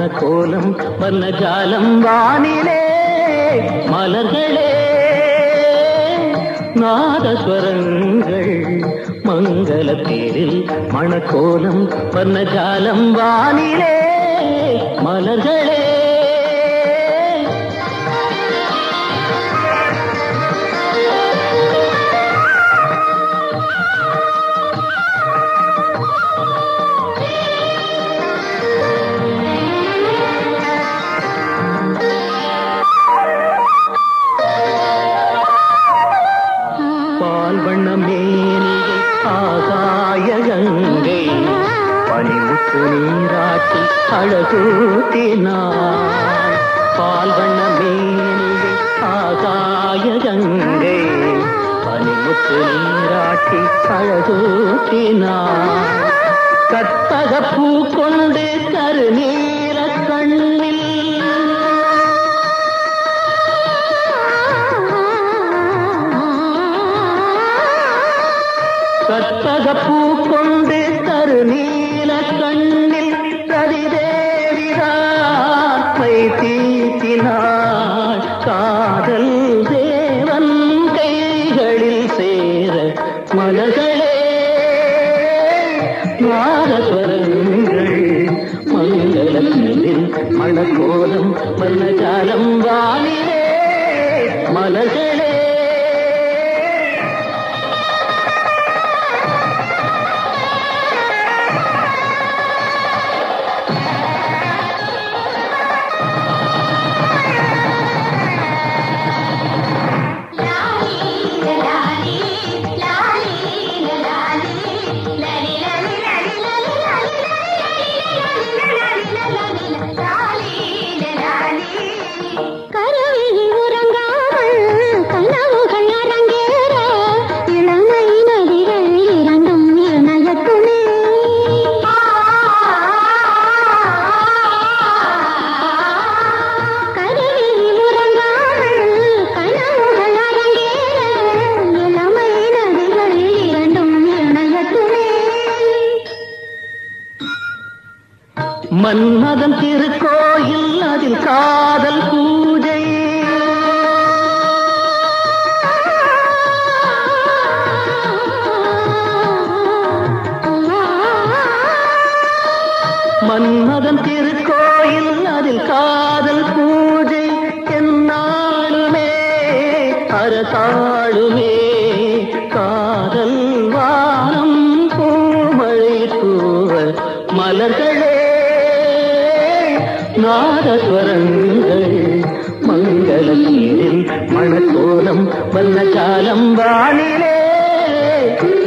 மணக்கோலம் வர்ணஜாலம் வானிலே மலர்களே நாதஸ்வரங்கள் மங்கள தேரில் மணக்கோலம் வர்ணஜாலம் வானிலே மலர்களே பால் வண்ண மேனிகை ஆகாய கங்கை பனிமுத்து நீராட்டி அழகூட்டினாள் பால் வண்ண மேனிகை ஆகாய கங்கை பனிமுத்து நீராட்டி அழகூட்டினாள் கற்பக பூ கொண்டு கருநீர கண்ணில் கற்பக பூ கொண்டு கருநீல கண்ணில் கதிதேவிதான் மை தீட்டினாள் காதல் தேவன் கைகளில் சேர மலர்களே நாரஸ்வரங்கள் மங்களத்தில் மணக்கோலம் மன்னஜாலம் வானிலே மலர்களே கருவிழி உறங்காமல் கனவுகள் அரங்கேற இளமை நதிகள் இரண்டும் இணையட்டுமே கருவிழி உறங்காமல் கனவுகள் அரங்கேற இளமை நதிகள் இரண்டும் இணையட்டுமே மன்மதன் திருக்கோயில் அதில் காதல் பூஜை மன்மதன் திருக்கோயில் அதில் காதல் பூஜை என்னாலுமே அரசாளுமே காதல் வானம் பூமழை தூவ மலர்களே நாதஸ்வரங்கள் மங்கள நீரில் மணக்கோலம் வண்ணஜாலம் வானிலே